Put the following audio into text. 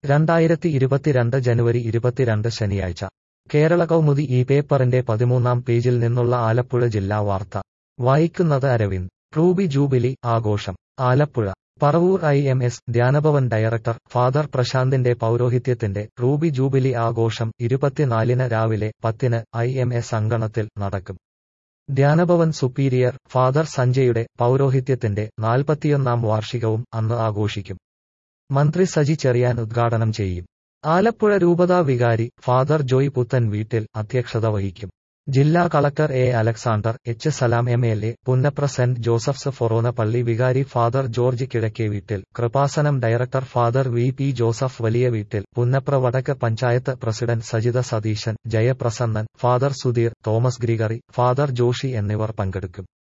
രണ്ടായിരത്തി ഇരുപത്തിരണ്ട് ജനുവരി ഇരുപത്തിരണ്ട് ശനിയാഴ്ച കേരള കൗമുദി ഈ പേപ്പറിന്റെ പതിമൂന്നാം പേജിൽ നിന്നുള്ള ആലപ്പുഴ ജില്ലാ വാർത്ത വായിക്കുന്നത് അരവിന്ദ് റൂബി ജൂബിലി ആഘോഷം Alappuzha Paravur I M S Dhyanabhavan director father പ്രശാന്തിന്റെ പൗരോഹിത്യത്തിന്റെ റൂബി ജൂബിലി ആഘോഷം ഇരുപത്തിനാലിന് രാവിലെ പത്തിന് ഐ എം എസ് അങ്കണത്തിൽ നടക്കും ധ്യാനഭവൻ സുപ്പീരിയർ ഫാദർ സഞ്ജയുടെ പൗരോഹിത്യത്തിന്റെ നാൽപ്പത്തിയൊന്നാം വാർഷികവും അന്ന് ആഘോഷിക്കും മന്ത്രി സജി ചെറിയാൻ ഉദ്ഘാടനം ചെയ്യും ആലപ്പുഴ രൂപതാ വികാരി ഫാദർ ജോയ് പുത്തൻ വീട്ടിൽ അധ്യക്ഷത വഹിക്കും ജില്ലാ collector A Alexander H Salam M L A Punnapra saint Joseph's forane പള്ളി വികാരി father George Kizhakkeveettil Kripasanam director father V P Joseph Valiyaveettil Punnapra Vadakku panchayat president Sajitha Satheesan Jayaprasannan father Sudheer Thomas Gregory father Joshy എന്നിവർ പങ്കെടുക്കും